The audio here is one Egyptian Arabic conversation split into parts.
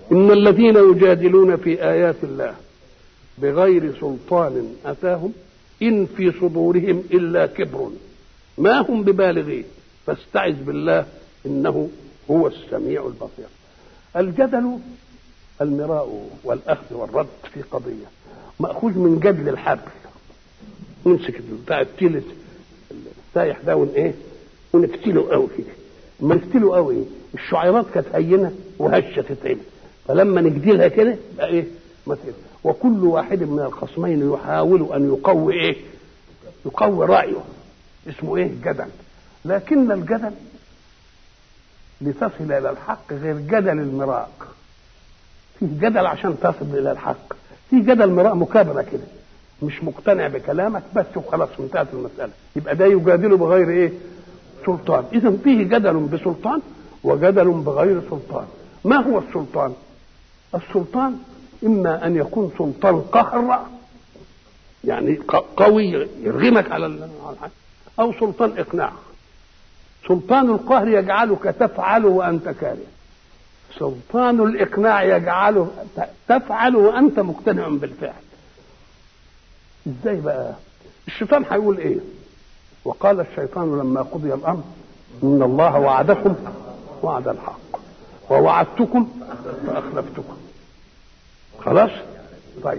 إن الذين يجادلون في آيات الله بغير سلطان أتاهم إن في صدورهم إلا كبر ما هم ببالغين فاستعذ بالله إنه هو السميع البصير الجدل المراء والأخذ والرد في قضية مأخوذ من جدل الحبل نمسك بتاع التيل السايح ده ون ايه ونكتله قوي كده ما نكتله قوي الشعيرات كانت هينه وهشه تتعمل فلما نجدلها كده بقى ايه مثلا وكل واحد من الخصمين يحاول ان يقوي ايه يقوي رايه اسمه ايه جدل لكن الجدل لتصل الى الحق غير جدل المراء في جدل عشان تصل الى الحق في جدل مراء مكابره كده مش مقتنع بكلامك بس وخلاص انتهت المساله يبقى ده يجادله بغير ايه سلطان اذا فيه جدل بسلطان وجدل بغير سلطان ما هو السلطان السلطان اما ان يكون سلطان قهر يعني قوي يرغمك على الحق او سلطان اقناع سلطان القهر يجعلك تفعل وانت كاره سلطان الاقناع يجعله تفعل وانت مقتنع بالفعل ازاي بقى الشيطان هيقول ايه وقال الشيطان لما قضي الامر ان الله وعدكم وعد الحق ووعدتكم فاخلفتكم خلاص طيب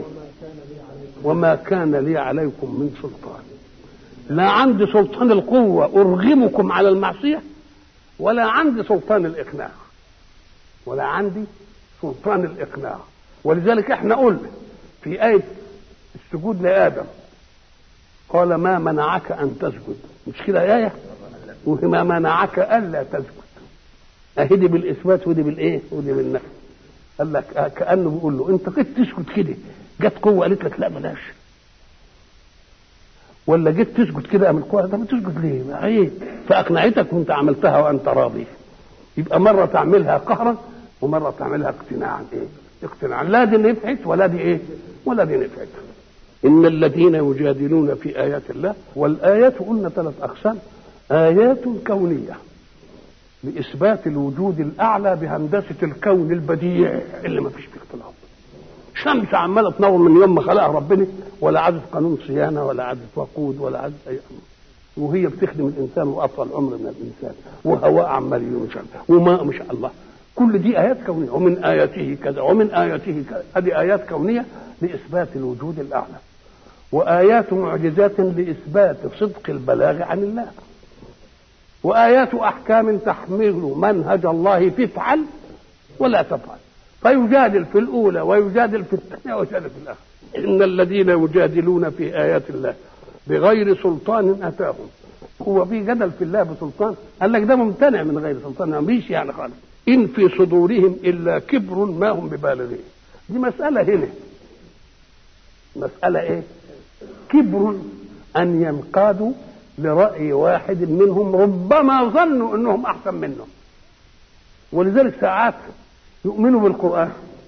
وما كان لي عليكم من سلطان لا عندي سلطان القوة أرغمكم على المعصية ولا عندي سلطان الإقناع ولا عندي سلطان الإقناع ولذلك احنا قلنا في آية السجود لآدم قال ما منعك أن تسجد مش كده آية وما منعك ألا تسجد أهدي بالإثبات ودي بالإيه ودي بالنفي قال لك كأنه بيقول له أنت كنت تسجد كده جت قوة قالت لك لا بلاش ولا جيت تسجد كده من القوة ده ما تسجد ليه؟ عيب فأقنعتك وأنت عملتها وأنت راضي يبقى مرة تعملها قهرا ومرة تعملها اقتناعا إيه؟ اقتناعا لا دي نفعت ولا دي إيه؟ ولا دي نفعت إن الذين يجادلون في آيات الله والآيات قلنا ثلاث أقسام آيات كونية لإثبات الوجود الأعلى بهندسة الكون البديع اللي ما فيش فيه اختلاط شمس عمالة تنور من يوم ما خلقها ربنا ولا عدد قانون صيانة ولا عدد وقود ولا عدد أي أمر وهي بتخدم الإنسان وأطول عمر من الإنسان وهواء عمال ينشر وماء مش الله كل دي آيات كونية ومن آياته كذا ومن آياته كذا هذه آيات كونية لإثبات الوجود الأعلى وآيات معجزات لإثبات صدق البلاغ عن الله وآيات أحكام تحمل منهج الله فافعل ولا تفعل فيجادل في الأولى ويجادل في الثانية ويجادل في الآخرة إن الذين يجادلون في آيات الله بغير سلطان أتاهم هو في جدل في الله بسلطان قال لك ده ممتنع من غير سلطان ما فيش يعني خالص إن في صدورهم إلا كبر ما هم ببالغين دي مسألة هنا مسألة إيه كبر أن ينقادوا لرأي واحد منهم ربما ظنوا أنهم أحسن منه ولذلك ساعات يؤمنوا بالقرآن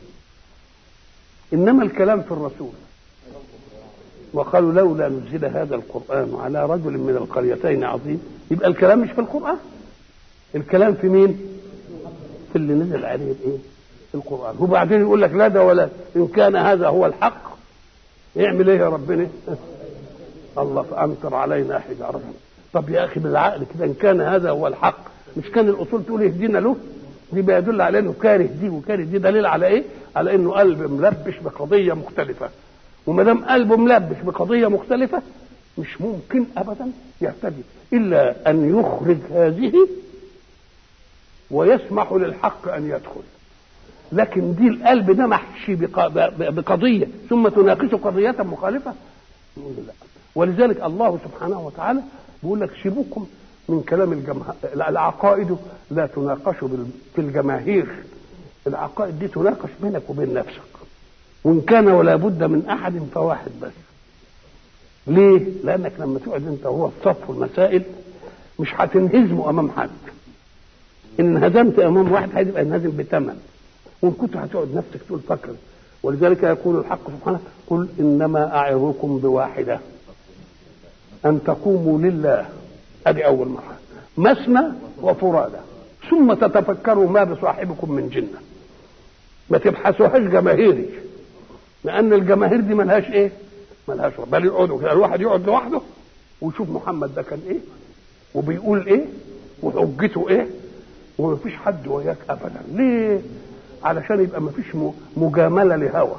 إنما الكلام في الرسول وقالوا لولا نزل هذا القرآن على رجل من القريتين عظيم يبقى الكلام مش في القرآن الكلام في مين في اللي نزل عليه الايه القرآن وبعدين يقول لك لا ده ولا إن كان هذا هو الحق يعمل ايه يا ربنا الله فأمطر علينا حجارة طب يا أخي بالعقل كده إن كان هذا هو الحق مش كان الأصول تقول اهدينا له دي بيدل على انه كاره دي وكاره دي دليل على ايه؟ على انه قلب ملبش بقضيه مختلفه وما دام قلبه ملبش بقضيه مختلفه مش ممكن ابدا يهتدي الا ان يخرج هذه ويسمح للحق ان يدخل لكن دي القلب ده محشي بقضيه ثم تناقش قضيه مخالفه نقول لا ولذلك الله سبحانه وتعالى بيقول لك سيبوكم من كلام الجماهير العقائد لا تناقش في الجماهير العقائد دي تناقش بينك وبين نفسك وان كان ولا بد من احد فواحد بس ليه لانك لما تقعد انت وهو في صف المسائل مش هتنهزموا امام حد ان انهزمت امام واحد هيبقى ينهزم بثمن وان كنت هتقعد نفسك تقول فكر ولذلك يقول الحق سبحانه قل انما اعظكم بواحده ان تقوموا لله هذه أول مرة مثنى وفرادى ثم تتفكروا ما بصاحبكم من جنة ما تبحثوهاش جماهيري لان الجماهير دي ملهاش ايه ملهاش بل يقعدوا كده الواحد يقعد لوحده ويشوف محمد ده كان ايه وبيقول ايه وحجته ايه ومفيش حد وياك ابدا ليه علشان يبقى مفيش مجامله لهوى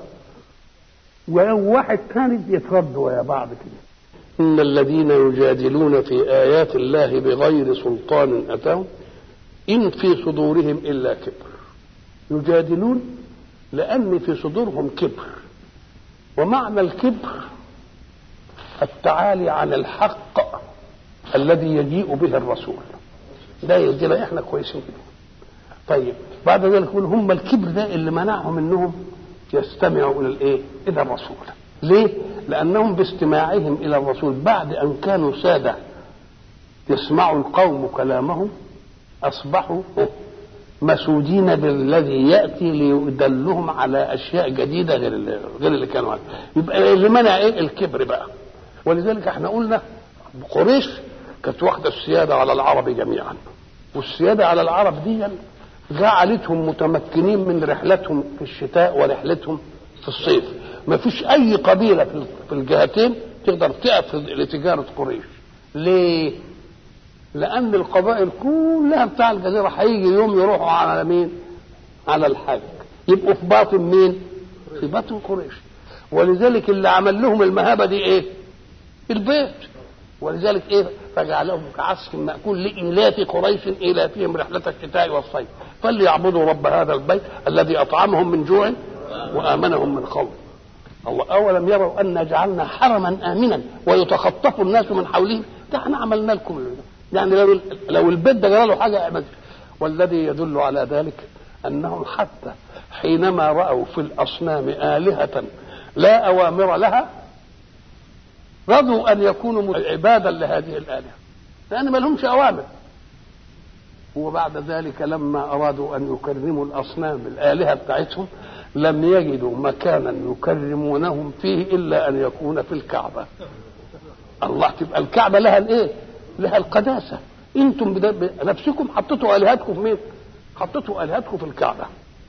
وواحد ثاني يترد ويا بعض كده إن الذين يجادلون في آيات الله بغير سلطان أتاهم إن في صدورهم إلا كبر يجادلون لأن في صدورهم كبر ومعنى الكبر التعالي عن الحق الذي يجيء به الرسول ده يدينا احنا كويسين كده طيب بعد ذلك يقول هم الكبر ده اللي منعهم انهم يستمعوا الى الايه الى الرسول ليه لانهم باستماعهم الى الرسول بعد ان كانوا ساده يسمع القوم كلامهم اصبحوا مسودين بالذي ياتي ليدلهم على اشياء جديده غير اللي غير اللي كانوا عليه يبقى اللي منع ايه الكبر بقى ولذلك احنا قلنا قريش كانت واخده السياده على العرب جميعا والسياده على العرب دي جعلتهم متمكنين من رحلتهم في الشتاء ورحلتهم في الصيف ما فيش اي قبيله في الجهتين تقدر تقف لتجاره قريش ليه لان القبائل كلها بتاع الجزيره هيجي يوم يروحوا على مين على الحج يبقوا في باطن مين في باطن قريش ولذلك اللي عمل لهم المهابه دي ايه البيت ولذلك ايه فجعلهم كعصف مأكول لإيلاف قريش إيلافهم رحلة الشتاء والصيف فليعبدوا رب هذا البيت الذي أطعمهم من جوع وآمنهم من خوف الله أولم يروا أن جعلنا حرما آمنا ويتخطف الناس من حولهم ده احنا عملنا لكم يعني لو لو البيت ده جرى له حاجة اعمل والذي يدل على ذلك أنهم حتى حينما رأوا في الأصنام آلهة لا أوامر لها رضوا ان يكونوا عبادا لهذه الالهه لان ما لهمش اوامر وبعد ذلك لما ارادوا ان يكرموا الاصنام الالهه بتاعتهم لم يجدوا مكانا يكرمونهم فيه الا ان يكون في الكعبه الله تبقى الكعبه لها الايه لها القداسه انتم بنفسكم حطيتوا الهتكم في مين حطيتوا الهتكم في الكعبه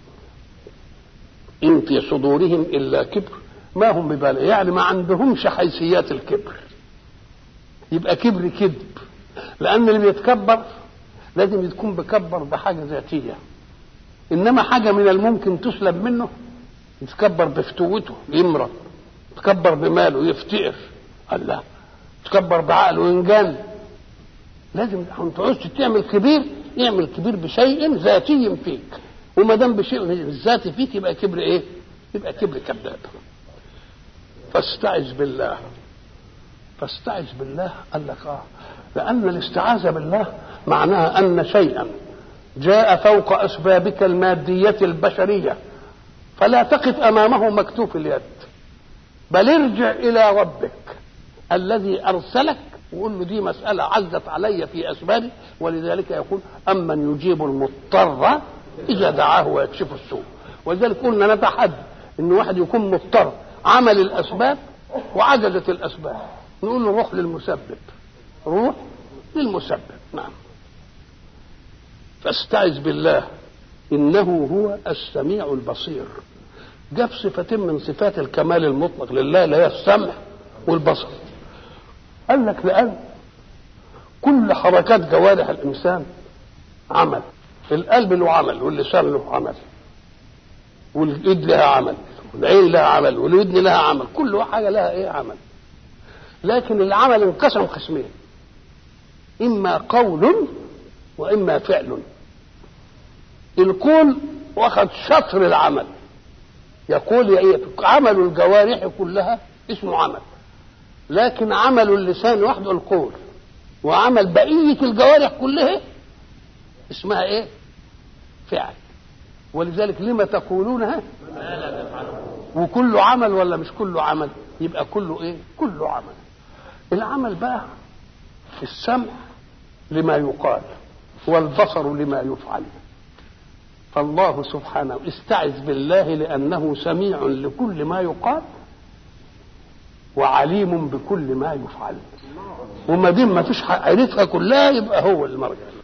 ان في صدورهم الا كبر ما هم ببالغ يعني ما عندهمش حيثيات الكبر يبقى كبر كذب لان اللي بيتكبر لازم يكون بكبر بحاجه ذاتيه انما حاجه من الممكن تسلب منه يتكبر بفتوته يمرض يتكبر بماله يفتقر الله يتكبر بعقله وينجن لازم ما تعوزش تعمل كبير اعمل كبير بشيء ذاتي فيك وما دام بشيء ذاتي فيك يبقى كبر ايه؟ يبقى كبر كذاب فاستعذ بالله فاستعذ بالله قال لك اه لان الاستعاذه بالله معناها ان شيئا جاء فوق اسبابك الماديه البشريه فلا تقف امامه مكتوف اليد بل ارجع الى ربك الذي ارسلك وقول له دي مساله عزت علي في اسبابي ولذلك يقول امن يجيب المضطر اذا دعاه ويكشف السوء ولذلك قلنا نتحدى ان واحد يكون مضطر عمل الاسباب وعجزت الاسباب نقول له روح للمسبب روح للمسبب نعم فاستعذ بالله انه هو السميع البصير جاب صفتين من صفات الكمال المطلق لله اللي هي السمع والبصر قال لك لان كل حركات جوارح الانسان عمل القلب له عمل واللسان له عمل والايد لها عمل والعين لها عمل والودن لها عمل كل حاجة لها ايه عمل لكن العمل انقسم قسمين اما قول واما فعل القول واخد شطر العمل يقول ايه عمل الجوارح كلها اسمه عمل لكن عمل اللسان وحده القول وعمل بقية الجوارح كلها اسمها ايه فعل ولذلك لما تقولونها وكله عمل ولا مش كله عمل يبقى كله ايه كله عمل العمل بقى السمع لما يقال والبصر لما يفعل فالله سبحانه استعذ بالله لانه سميع لكل ما يقال وعليم بكل ما يفعل وما دام ما فيش عرفها كلها يبقى هو المرجع